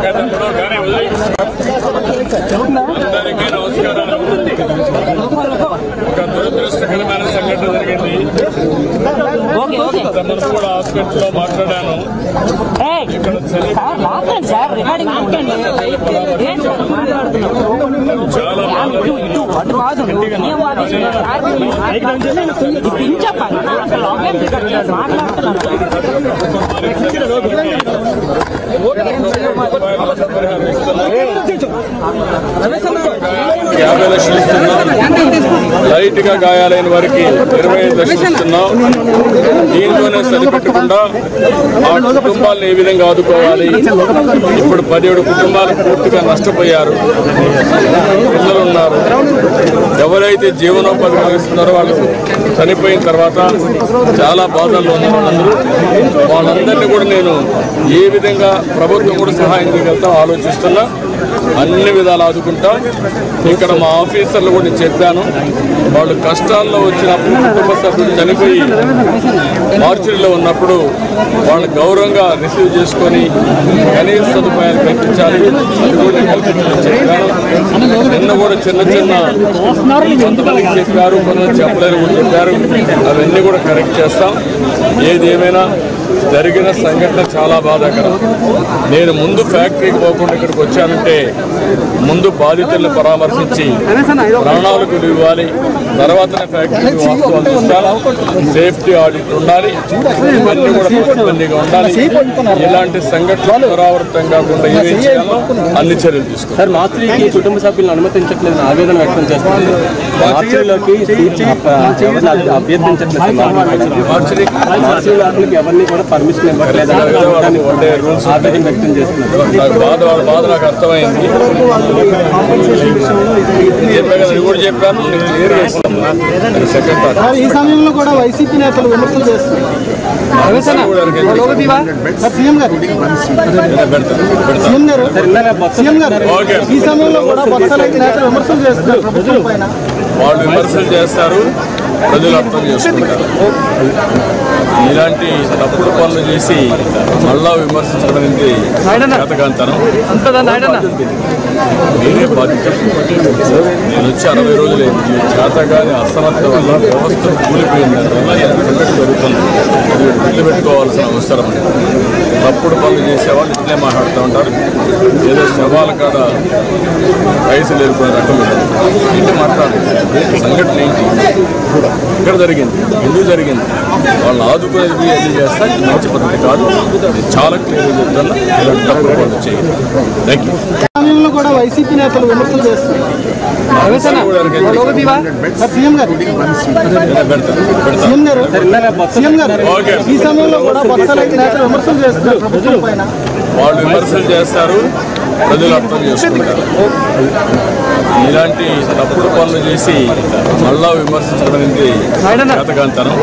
Okay తమ్ముడు కానీ వదిలేయ్. అందరికీ నమస్కారాలు ఒక దురదృష్టకరమైన సంఘటన జరిగింది తమ్ముడు కూడా హాస్పిటల్లో మాట్లాడాను ఇక్కడ చలి మాట్లాడండి సార్ రికార్డింగ్ మాట్లాడండి ఏం సార్ మాట్లాడుతున్నారు చాలా ఇటు ఇటు అటు కాదు ఏం వాదిస్తున్నారు ఇప్పుడు ఏం చెప్పాలి అసలు ఆన్లైన్ రికార్డ్ మాట్లాడుతున్నారు యాభై లక్షలు ఇస్తున్నాం లైట్ గా గాయాలైన వారికి ఇరవై ఐదు లక్షలు ఇస్తున్నాం దీంతోనే సరిపెట్టకుండా ఆ కుటుంబాలను ఏ విధంగా ఆదుకోవాలి ఇప్పుడు పదిహేడు కుటుంబాలు పూర్తిగా నష్టపోయారు పిల్లలు ఉన్నారు ఎవరైతే జీవనోపాధి కలిగిస్తున్నారో వాళ్ళు చనిపోయిన తర్వాత చాలా బాధల్లో ఉన్నారు వాళ్ళందరూ వాళ్ళందరినీ కూడా నేను ఏ విధంగా ప్రభుత్వం కూడా సహాయం చేయగలుగుతాం ఆలోచిస్తున్నా అన్ని విధాలు ఆదుకుంటాం ఇక్కడ మా ఆఫీసర్లు కూడా నేను చెప్పాను వాళ్ళు కష్టాల్లో వచ్చినప్పుడు కుటుంబ సభ్యులు చనిపోయి మార్చిలో ఉన్నప్పుడు వాళ్ళు గౌరవంగా రిసీవ్ చేసుకొని కనీస సదుపాయాలు కల్పించాలి అది కూడా నేను కల్పించమని చెప్పాను నిన్న కూడా చిన్న చిన్న కొంతమందికి చెప్పారు కొంతమంది చెప్పలేరు కూడా చెప్పారు అవన్నీ కూడా కరెక్ట్ చేస్తాం ఏది ఏమైనా జరిగిన సంఘటన చాలా బాధాకరం నేను ముందు ఫ్యాక్టరీకి పోకుండా ఇక్కడికి వచ్చానంటే ముందు బాధితులను పరామర్శించి ప్రాణాలకు ఇవ్వాలి తర్వాతనే ఫ్యాక్టరీకి వాస్తు అందిస్తాను సేఫ్టీ ఆడిట్ ఉండాలి ఇవన్నీ కూడా పకడ్బందీగా ఉండాలి ఇలాంటి సంఘటనలు పునరావృతం కాకుండా ఏమేం చేయాలో అన్ని చర్యలు తీసుకోవాలి సార్ మార్చికి కుటుంబ సభ్యులను అనుమతించట్లేదని ఆవేదన వ్యక్తం చేస్తుంది మార్చిలోకి ఎవరిని అభ్య- అభ్యర్థించట్లేదు సార్ మార్చి మార్చిని మార్చిలోకి ఎవరిని కూడా పర్మిషన్ ఇవ్వట్లేదని వన్ డే రూల్స్ ఆవేదన వ్యక్తం చేస్తున్నారు నాకు బాధ వాళ్ళ బాధ నాకు అర్థమైంది నేను చెప్పా కదా నేను కూడా చెప్పాను నేను క్లియర్ చేస్తాను సెకండ్ థాట్ సార్ ఈ సమయంలో కూడా వైసీపీ నేతలు విమర్శలు చేస్తున్నారు సార్ సీఎం గారు పెడతాను పెడతాను సీఎం గారు సీఎం గారు ఓకే. ఈ సమయంలో కూడా బొత్స నేతలు విమర్శలు చేస్తున్నారు ప్రభుత్వం పైన వాళ్ళు విమర్శలు చేస్తారు ప్రజలు అర్థం చేసుకుంటారు ఇలాంటి తప్పుడు పనులు చేసి మళ్ళా విమర్శించడం అనేది చేతకాంతనం నేనే బాధ్యత నేను వచ్చి అరవై రోజులైంది ఈ చేతగాని అసమర్థ వల్ల వ్యవస్థ కూలిపోయింది దానివల్ల ఈ సంఘటన జరుగుతుంది అది గుర్తుపెట్టుకోవాల్సిన అవసరం ఉంది. తప్పుడు పనులు చేసేవాళ్ళు ఇట్లే మాట్లాడుతూ ఉంటారు ఏదో శవాల కాడ పైసలు ఎరుకునే రకం ఉంటుంది. ఏంటి మాట్లాడు సంఘటన ఏంటి ఇక్కడ జరిగింది ఎందుకు జరిగింది వాళ్ళని ఆదుకునేది అది చేస్తా ఇది మంచి పద్ధతి కాదు నేను చాలా క్లియర్గా చెప్తున్నా ఇలాంటి తప్పుడు పనులు చేయండి థ్యాంక్ యూ ఈ సమయంలో కూడా వైసీపీ నేతలు విమర్శలు చేస్తున్నారు సార్ సీఎం గారు పెడతాను పెడతాను సీఎం గారు సీఎం గారు ఓకే. ఈ సమయంలో కూడా బొత్స నేతలు విమర్శలు చేస్తున్నారు ప్రభుత్వం పైన వాళ్ళు విమర్శలు చేస్తారు ప్రజలు అర్థం చేసుకుంటారు ఇలాంటి తప్పుడు పనులు చేసి మళ్ళా విమర్శించడం అనేది చేతకాంతనం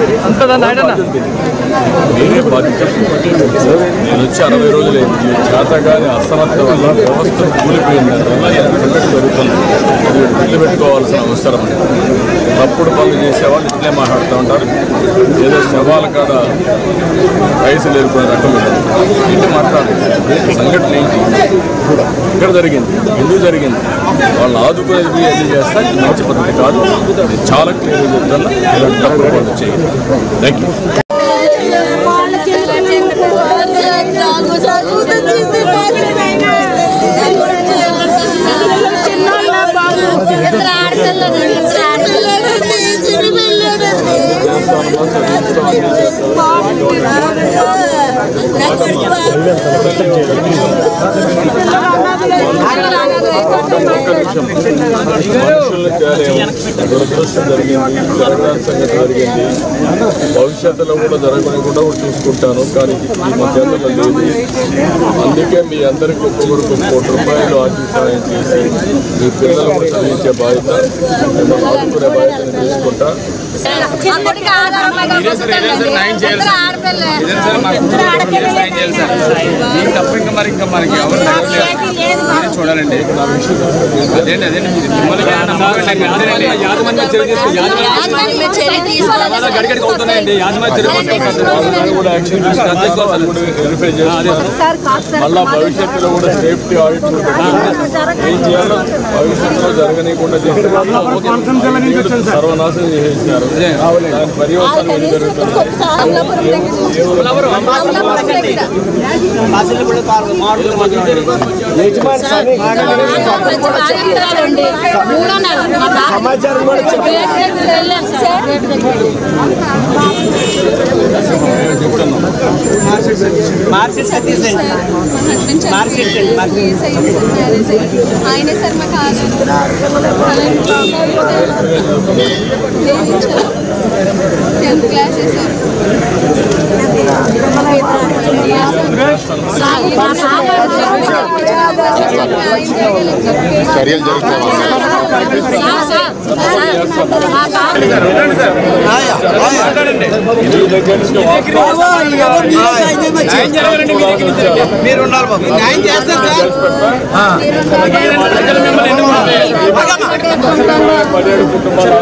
నేనే బాధ్యత నేను వచ్చి అరవై రోజులైంది ఈ చేతగాని అసమర్థ వల్ల వ్యవస్థ కూలిపోయింది దానివల్ల ఈ సంఘటన జరుగుతుంది అది గుర్తుపెట్టుకోవాల్సిన అవసరం ఉంది. తప్పుడు పనులు చేసేవాళ్ళు ఇట్లే మాట్లాడుతూ ఉంటారు ఏదో శవాల కాడ పైసలు ఎరుకునే రకం ఉంటుంది. ఏంటి మాట్లాడు సంఘటన ఏంటి ఇక్కడ జరిగింది ఎందుకు జరిగింది వాళ్ళని ఆదుకునేది అది చేస్తా ఇది మంచి పద్ధతి కాదు నేను చాలా క్లియర్గా చెప్తున్నా ఇలాంటి తప్పుడు పనులు చేయండి థ్యాంక్ యూ మనుషుల్ని తేలేము దురదృష్టం జరిగింది జరగడానికి సంగతి జరిగింది భవిష్యత్తులో కూడా జరగకుండా కూడా చూసుకుంటాను కానీ ఈ మా చేతుల్లో లేదు అందుకే మీ అందరికీ ఒక్కొక్కరికి ఒక కోటి రూపాయలు ఆర్థిక సహాయం చేసి మీ పిల్లలు కూడా చదివించే బాధ్యత మిమ్మల్ని ఆదుకునే బాధ్యత నేను తీసుకుంటా మా కొడుకు ఆధారంగా ఇద్దరు ఆడపిల్లలే. ఇద్దరు ఆడపిల్లలే. మీకు తప్ప ఇంకా మరి ఇంకా మనకి ఎవరు తగ్గలేదు మీరే చూడాలండి అదేంటి అదేంటి మీరు మిమ్మల్ని ఏదైనా నమ్మకం నాకు అంతేనండి యాజమాన్యం చర్య తీసుకుని యాజమాన్యం మీద చర్య తీసుకోవాలి. గడిగడికి అవుతున్నాయండి యాజమాన్యం చర్య తీసుకోవాలి దాన్ని కూడా యాక్షన్ తీసుకుంటాం అది కూడా వెరిఫై చేస్తాం మళ్ళా భవిష్యత్తులో కూడా సేఫ్టీ ఆడిట్ ఏం చేయాలో భవిష్యత్తులో జరగనీయకుండా చేస్తే సర్వనాశనం చేసేసారు దాని పర్యవసానం ఏం జరుగుతుంది బాధితురాలండి. మూడో నెల. మా బాబు ప్లేట్ రేపు వెళ్ళాను సార్. ఆయనే సార్ మాకు టెన్త్ క్లాస్ సార్ చర్యలు జరుగుతాయి మీ దగ్గర నుంచి మీరు ఉండాలి బాబు న్యాయం చేస్తారు పదిహేడు కుటుంబాల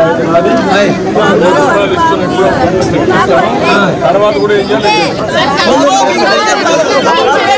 ఆరోగ్య ఇస్తున్నట్లు తర్వాత కూడా ఏం చేయాలి